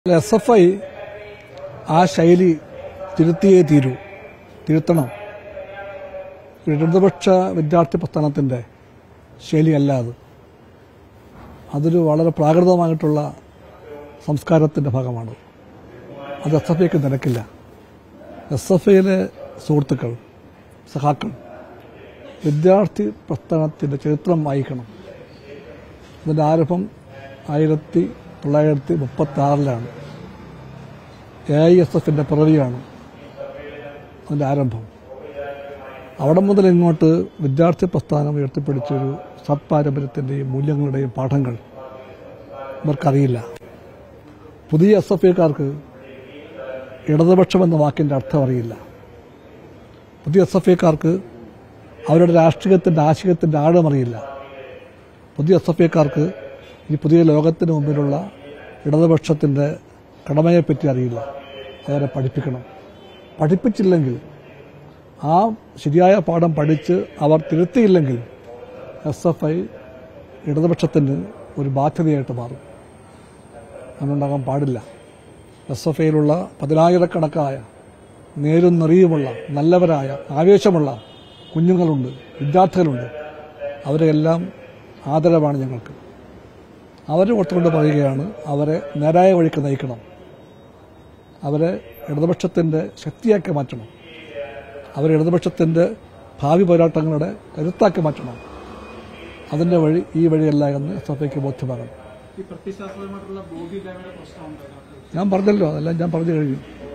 S എഫ് I ആ ശൈലി തിരുത്തിയേ തീരൂ തിരുത്തണം ഇടതുപക്ഷ വിദ്യാർത്ഥി പ്രസ്ഥാനത്തിന്റെ ശൈലിയല്ല അത് അതൊരു വളരെ പ്രാകൃതമായിട്ടുള്ള സംസ്കാരത്തിന്റെ ഭാഗമാണ് അത് എസ് എഫ് ഐക്ക് നിരക്കില്ല എസ് എഫ് ഐയിലെ സുഹൃത്തുക്കൾ സഹാക്കൾ വിദ്യാർത്ഥി പ്രസ്ഥാനത്തിന്റെ ചരിത്രം വായിക്കണം അതിന്റെ ആരംഭം ആയിരത്തി തൊള്ളായിരത്തി മുപ്പത്തി ആറിലാണ് എ ഐ എസ് എഫിന്റെ പിറവിയാണ് അതിന്റെ ആരംഭം അവിടെ മുതൽ ഇങ്ങോട്ട് വിദ്യാർത്ഥി പ്രസ്ഥാനം ഉയർത്തിപ്പിടിച്ചൊരു സത്പാരമ്പര്യത്തിന്റെയും മൂല്യങ്ങളുടെയും പാഠങ്ങൾ ഇവർക്കറിയില്ല പുതിയ എസ് എഫ് ഐക്കാർക്ക് ഇടതുപക്ഷം എന്ന വാക്കിന്റെ അർത്ഥം അറിയില്ല പുതിയ എസ് എഫ് ഐക്കാർക്ക് അവരുടെ രാഷ്ട്രീയത്തിന്റെ ആശയത്തിന്റെ ആഴം അറിയില്ല പുതിയ എസ് എഫ് ഐക്കാർക്ക് ഈ പുതിയ ലോകത്തിന് മുമ്പിലുള്ള ഇടതുപക്ഷത്തിന്റെ കടമയെപ്പറ്റി അറിയില്ല അവരെ പഠിപ്പിക്കണം പഠിപ്പിച്ചില്ലെങ്കിൽ ആ ശരിയായ പാഠം പഠിച്ച് അവർ തിരുത്തിയില്ലെങ്കിൽ എസ് എഫ് ഐ ഇടതുപക്ഷത്തിന് ഒരു ബാധ്യതയായിട്ട് മാറും അങ്ങനെയുണ്ടാകാൻ പാടില്ല എസ് എഫ് ഐയിലുള്ള പതിനായിരക്കണക്കായ നേരും നെറിയുമുള്ള നല്ലവരായ ആവേശമുള്ള കുഞ്ഞുങ്ങളുണ്ട് വിദ്യാർത്ഥികളുണ്ട് അവരെല്ലാം ആദരവാണ് ഞങ്ങൾക്ക് അവരെ ഓർത്തുകൊണ്ട് പറയുകയാണ് അവരെ നേരായ വഴിക്ക് നയിക്കണം അവരെ ഇടതുപക്ഷത്തിന്റെ ശക്തിയാക്കി മാറ്റണം അവരെ ഇടതുപക്ഷത്തിന്റെ ഭാവി പോരാട്ടങ്ങളുടെ കരുത്താക്കി മാറ്റണം അതിന്റെ വഴി ഈ വഴിയല്ല എന്ന് എസ് എഫ് ഐക്ക് ബോധ്യമാകണം ഈ പ്രത്യശാസ്ത്രമായിട്ടുള്ള ബോധ്യമില്ലായ്മയുടെ പ്രശ്നമുണ്ട് അതിനകത്ത്. ഞാൻ പറഞ്ഞല്ലോ അതെല്ലാം ഞാൻ പറഞ്ഞു കഴിഞ്ഞു